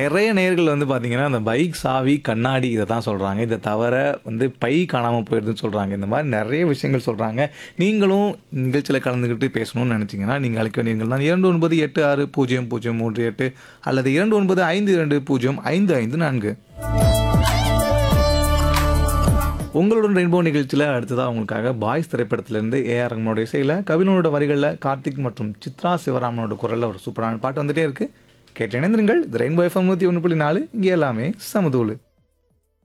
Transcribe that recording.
நிறைய நேர்கள் வந்து பார்த்தீங்கன்னா அந்த பைக் சாவி கண்ணாடி இதை தான் சொல்கிறாங்க இதை தவிர வந்து பை காணாமல் போயிடுதுன்னு சொல்கிறாங்க இந்த மாதிரி நிறைய விஷயங்கள் சொல்கிறாங்க நீங்களும் நிகழ்ச்சியில் கலந்துக்கிட்டு பேசணும்னு நினச்சிங்கன்னா நீங்கள் அழைக்க வேண்டியவர்கள் தான் இரண்டு ஒன்பது எட்டு ஆறு பூஜ்ஜியம் பூஜ்ஜியம் மூன்று எட்டு அல்லது இரண்டு ஒன்பது ஐந்து இரண்டு பூஜ்ஜியம் ஐந்து ஐந்து நான்கு உங்களுடன் ரெயின்போ நிகழ்ச்சியில் அடுத்ததாக உங்களுக்காக பாய்ஸ் திரைப்படத்திலிருந்து ஏஆர் ரஹ்மானோட இசையில் கவினோட வரிகளில் கார்த்திக் மற்றும் சித்ரா சிவராமனோட குரலில் ஒரு சூப்பரான பாட்டு வந்துட்டே இருக்கு கேட்டு இணைந்திருங்கள் இது ரெயின்போ எஃப்எம் நூற்றி ஒன்று புள்ளி நாலு இங்கே எல்லாமே சமதூளு